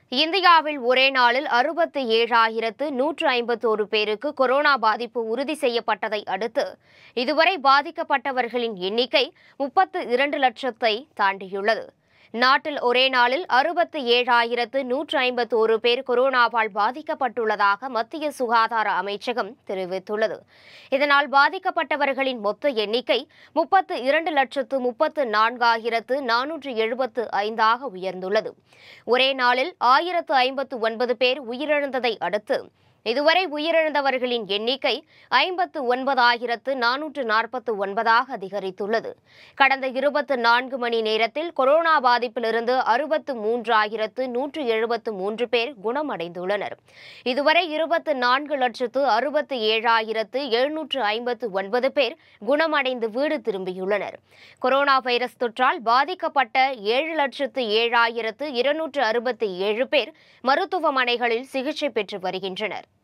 இந்தியாவில் ஒரே நாளில் அறுபத்தி ஏழாயிரத்து நூற்று ஐம்பத்தோரு பேருக்கு கொரோனா பாதிப்பு உறுதி செய்யப்பட்டதை அடுத்து இதுவரை பாதிக்கப்பட்டவர்களின் எண்ணிக்கை முப்பத்து இரண்டு லட்சத்தை தாண்டியுள்ளது நாட்டில் ஒரே நாளில் அறுபத்தி ஏழாயிரத்து நூற்று ஐம்பத்தோரு பேர் கொரோனாவால் பாதிக்கப்பட்டுள்ளதாக மத்திய சுகாதார அமைச்சகம் தெரிவித்துள்ளது இதனால் பாதிக்கப்பட்டவர்களின் மொத்த எண்ணிக்கை முப்பத்து இரண்டு லட்சத்து முப்பத்து நான்காயிரத்து நானூற்று எழுபத்து ஐந்தாக உயர்ந்துள்ளது ஒரே நாளில் ஆயிரத்து ஐம்பத்து ஒன்பது பேர் உயிரிழந்ததை அடுத்து இதுவரை உயிரிழந்தவர்களின் எண்ணிக்கை ஐம்பத்து ஒன்பதாயிரத்து நானூற்று நாற்பத்து ஒன்பதாக அதிகரித்துள்ளது கடந்த இருபத்து நான்கு மணி நேரத்தில் கொரோனா பாதிப்பிலிருந்து அறுபத்து மூன்றாயிரத்து நூற்று எழுபத்து மூன்று பேர் குணமடைந்துள்ளனர் இதுவரை இருபத்து நான்கு லட்சத்து அறுபத்து ஏழாயிரத்து எழுநூற்று ஐம்பத்து ஒன்பது பேர் குணமடைந்து வீடு திரும்பியுள்ளனர் கொரோனா வைரஸ் தொற்றால் பாதிக்கப்பட்ட ஏழு லட்சத்து ஏழாயிரத்து இருநூற்று அறுபத்தி ஏழு பேர் மருத்துவமனைகளில் சிகிச்சை பெற்று வருகின்றனர்